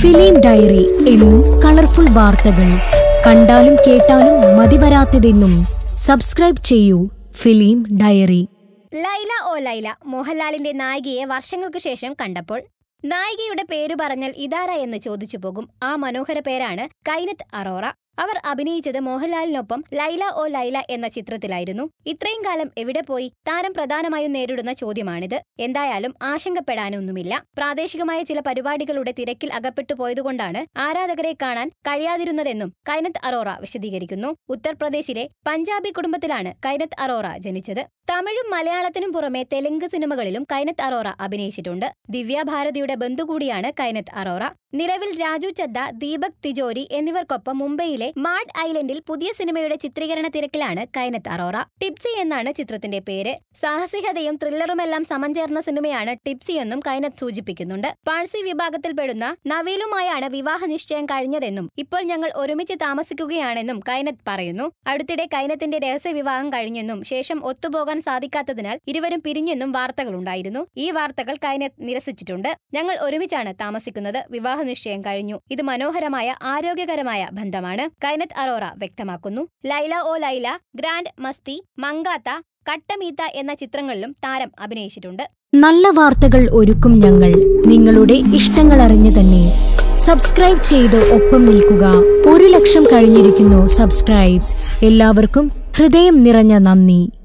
film diary എന്നും colourful വാർത്തകൾ കണ്ടാലും കേട്ടാലും മതിവരാത്തതെന്നും സബ്സ്ക്രൈബ് ചെയ്യൂ ഫിലിം ഡയറി ലൈല ഓ ലൈല മോഹൻലാലിന്റെ നായികയെ വർഷങ്ങൾക്ക് ശേഷം കണ്ടപ്പോൾ നായികയുടെ പേരു പറഞ്ഞാൽ ഇതാര എന്ന് ചോദിച്ചു പോകും ആ മനോഹര പേരാണ് കൈനത്ത് അറോറ അവർ അഭിനയിച്ചത് മോഹൻലാലിനൊപ്പം ലൈല ഓ ലൈല എന്ന ചിത്രത്തിലായിരുന്നു ഇത്രയും കാലം എവിടെ പോയി താരം പ്രധാനമായും നേരിടുന്ന ചോദ്യമാണിത് എന്തായാലും ആശങ്കപ്പെടാനൊന്നുമില്ല പ്രാദേശികമായ ചില പരിപാടികളുടെ തിരക്കിൽ അകപ്പെട്ടു പോയതുകൊണ്ടാണ് ആരാധകരെ കാണാൻ കഴിയാതിരുന്നതെന്നും കൈനത്ത് അറോറ വിശദീകരിക്കുന്നു ഉത്തർപ്രദേശിലെ പഞ്ചാബി കുടുംബത്തിലാണ് കൈനത്ത് അറോറ ജനിച്ചത് തമിഴും മലയാളത്തിനും പുറമെ തെലുങ്ക് സിനിമകളിലും കൈനത്ത് അറോറ അഭിനയിച്ചിട്ടുണ്ട് ദിവ്യ ഭാരതിയുടെ ബന്ധു കൂടിയാണ് കൈനത്ത് അറോറ നിലവിൽ രാജു ചദ്ദ ദീപക് തിജോരി എന്നിവർക്കൊപ്പം മുംബൈയിലെ മാഡ് ഐലൻഡിൽ പുതിയ സിനിമയുടെ ചിത്രീകരണ തിരക്കിലാണ് കൈനത്ത് അറോറ ടിപ്സി എന്നാണ് ചിത്രത്തിന്റെ പേര് സാഹസികതയും ത്രില്ലറുമെല്ലാം സമഞ്ചേർന്ന സിനിമയാണ് ടിപ്സി എന്നും കൈനത്ത് സൂചിപ്പിക്കുന്നുണ്ട് പാഴ്സി വിഭാഗത്തിൽപ്പെടുന്ന നവീലുമായാണ് വിവാഹ നിശ്ചയം കഴിഞ്ഞതെന്നും ഇപ്പോൾ ഞങ്ങൾ ഒരുമിച്ച് താമസിക്കുകയാണെന്നും കൈനത്ത് പറയുന്നു അടുത്തിടെ കൈനത്തിന്റെ രഹസ്യ വിവാഹം കഴിഞ്ഞെന്നും ശേഷം ഒത്തുപോകാൻ സാധിക്കാത്തതിനാൽ ഇരുവരും പിരിഞ്ഞെന്നും വാർത്തകളുണ്ടായിരുന്നു ഈ വാർത്തകൾ കൈനത്ത് നിരസിച്ചിട്ടുണ്ട് ഞങ്ങൾ ഒരുമിച്ചാണ് താമസിക്കുന്നത് വിവാഹ നിശ്ചയം കഴിഞ്ഞു ഇത് മനോഹരമായ ആരോഗ്യകരമായ ബന്ധമാണ് കൈനത്ത് അറോറ വ്യക്തമാക്കുന്നു ലൈല ഓ ലൈല ഗ്രാൻഡ് മസ്തി മങ്കാത്ത കട്ടമീത്ത എന്ന ചിത്രങ്ങളിലും താരം അഭിനയിച്ചിട്ടുണ്ട് നല്ല വാർത്തകൾ ഒരുക്കും ഞങ്ങൾ നിങ്ങളുടെ ഇഷ്ടങ്ങൾ അറിഞ്ഞു തന്നെ സബ്സ്ക്രൈബ് ചെയ്ത് ഒപ്പം നിൽക്കുക ഒരു ലക്ഷം കഴിഞ്ഞിരിക്കുന്നു സബ്സ്ക്രൈബ്സ് എല്ലാവർക്കും ഹൃദയം നിറഞ്ഞ നന്ദി